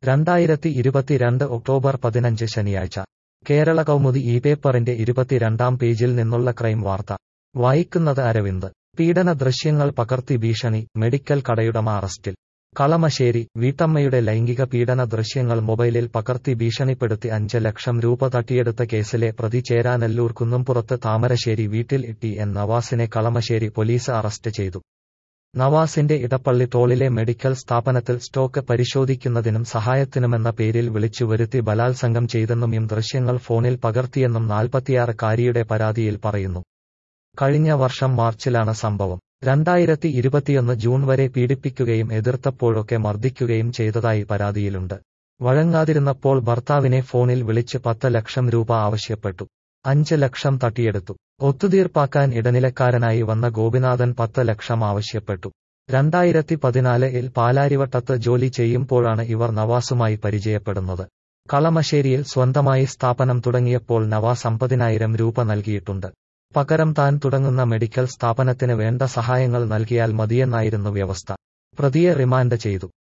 രണ്ടായിരത്തി ഇരുപത്തിരണ്ട് ഒക്ടോബർ പതിനഞ്ച് ശനിയാഴ്ച കേരള കൗമുദി ഈ പേപ്പറിന്റെ ഇരുപത്തിരണ്ടാം പേജിൽ നിന്നുള്ള ക്രൈം വാർത്ത വായിക്കുന്നത് അരവിന്ദ് പീഡന ദൃശ്യങ്ങൾ പകർത്തി ഭീഷണി മെഡിക്കൽ കടയുടമ അറസ്റ്റിൽ കളമശ്ശേരി വീട്ടമ്മയുടെ ലൈംഗിക പീഡന ദൃശ്യങ്ങൾ മൊബൈലിൽ പകർത്തി ഭീഷണിപ്പെടുത്തി അഞ്ച് ലക്ഷം രൂപ തട്ടിയെടുത്ത കേസിലെ പ്രതി ചേരാനല്ലൂർ കുന്നുംപുറത്ത് താമരശ്ശേരി വീട്ടിൽ ടി എൻ നവാസിനെ കളമശ്ശേരി പോലീസ് അറസ്റ്റ് ചെയ്തു നവാസിന്റെ ഇടപ്പള്ളി ടോളിലെ മെഡിക്കൽ സ്ഥാപനത്തിൽ സ്റ്റോക്ക് പരിശോധിക്കുന്നതിനും സഹായത്തിനുമെന്ന പേരിൽ വിളിച്ചുവരുത്തി ബലാത്സംഗം ചെയ്തെന്നും ഇം ദൃശ്യങ്ങൾ ഫോണിൽ പകർത്തിയെന്നും നാൽപ്പത്തിയാറുകാരിയുടെ പരാതിയിൽ പറയുന്നു കഴിഞ്ഞ വർഷം മാർച്ചിലാണ് സംഭവം രണ്ടായിരത്തി ഇരുപത്തിയൊന്ന് ജൂൺ വരെ പീഡിപ്പിക്കുകയും എതിർത്തപ്പോഴൊക്കെ മർദ്ദിക്കുകയും ചെയ്തതായി പരാതിയിലുണ്ട് വഴങ്ങാതിരുന്നപ്പോൾ ഭർത്താവിനെ ഫോണിൽ വിളിച്ച് പത്ത് ലക്ഷം രൂപ ആവശ്യപ്പെട്ടു അഞ്ച് ലക്ഷം തട്ടിയെടുത്തു ഒത്തുതീർപ്പാക്കാൻ ഇടനിലക്കാരനായി വന്ന ഗോപിനാഥൻ പത്ത് ലക്ഷം ആവശ്യപ്പെട്ടു രണ്ടായിരത്തി പതിനാലിൽ പാലാരിവട്ടത്ത് ജോലി ചെയ്യുമ്പോഴാണ് ഇവർ നവാസുമായി പരിചയപ്പെടുന്നത് കളമശ്ശേരിയിൽ സ്വന്തമായി സ്ഥാപനം തുടങ്ങിയപ്പോൾ നവാസ് അമ്പതിനായിരം രൂപ നൽകിയിട്ടുണ്ട് പകരം താൻ തുടങ്ങുന്ന മെഡിക്കൽ സ്ഥാപനത്തിന് വേണ്ട സഹായങ്ങൾ നൽകിയാൽ മതിയെന്നായിരുന്നു വ്യവസ്ഥ പ്രതിയെ റിമാൻഡ് ചെയ്തു